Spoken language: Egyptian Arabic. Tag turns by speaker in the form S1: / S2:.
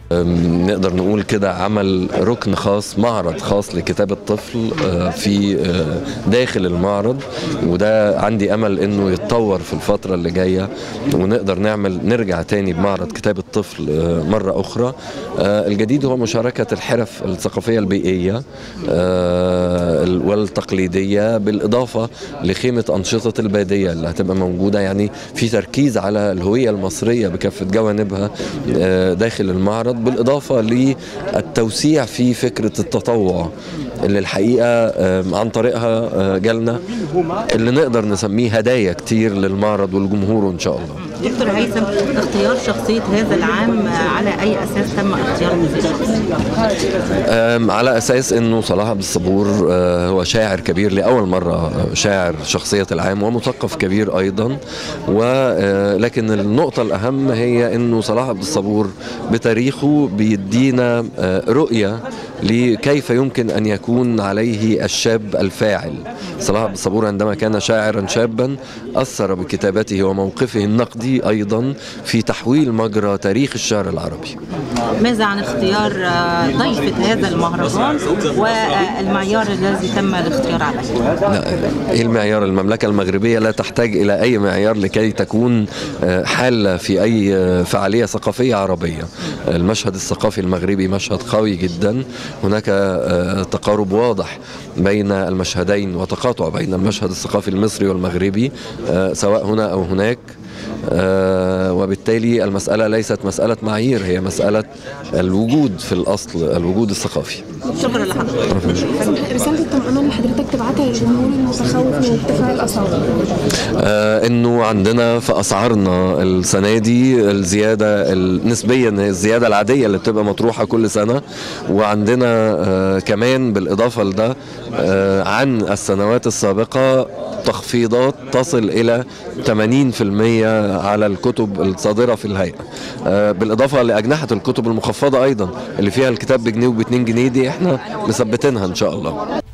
S1: أم، نقدر نقول كده عمل ركن خاص معرض خاص لكتاب الطفل آه، في آه، داخل المعرض وده عندي امل انه يتطور في الفتره اللي جايه ونقدر نعمل نرجع تاني بمعرض كتاب الطفل آه، مره اخرى آه، الجديد هو مشاركه الحرف الثقافيه البيئيه آه، والتقليديه بالاضافه لخيمه انشطه الباديه اللي هتبقى موجوده يعني في تركيز على الهويه المصريه بكافه جوانبها آه، داخل المعرض بالاضافه للتوسيع في فكره التطوع اللي الحقيقه آه، عن طريقها آه، جالنا اللي نقدر نسميه هدايا كتير للمعرض والجمهور ان شاء الله
S2: دكتور هيثم اختيار شخصية هذا العام على أي أساس تم اختيار هذه الشخصية؟
S1: أم، على اساس انه صلاح عبد الصبور آه، هو شاعر كبير لاول مره آه، شاعر شخصيه العام ومثقف كبير ايضا ولكن النقطه الاهم هي انه صلاح عبد الصبور بتاريخه بيدينا آه، رؤيه لكيف يمكن ان يكون عليه الشاب الفاعل صلاح عبد الصبور عندما كان شاعرا شابا اثر بكتابته وموقفه النقدي ايضا في تحويل مجرى تاريخ الشعر العربي
S2: ماذا عن اختيار آه، ضيفة هذا المهرجان والمعيار الذي تم الاختيار عليه؟
S1: لا ايه المعيار المملكه المغربيه لا تحتاج الى اي معيار لكي تكون آه، حاله في اي آه، فعاليه ثقافيه عربيه المشهد الثقافي المغربي مشهد قوي جدا هناك آه، تقارب واضح بين المشهدين وتقاطع بين المشهد الثقافي المصري والمغربي آه، سواء هنا او هناك آه، وبالتالي المسألة ليست مسألة معايير هي مسألة الوجود في الأصل الوجود الثقافي
S2: شكرا لحضرتك
S3: رسالة الطمأنينة اللي حضرتك تبعتها للجمهور المتخوف من ارتفاع الأسعار
S1: آه انه عندنا في اسعارنا السنه دي الزياده ال- نسبيا هي الزياده العاديه اللي بتبقى مطروحه كل سنه وعندنا آه كمان بالاضافه لده آه عن السنوات السابقه تخفيضات تصل الى 80% على الكتب الصادره في الهيئه آه بالاضافه لاجنحه الكتب المخفضه ايضا اللي فيها الكتاب بجنيه وب2 جنيه دي احنا مثبتينها ان شاء الله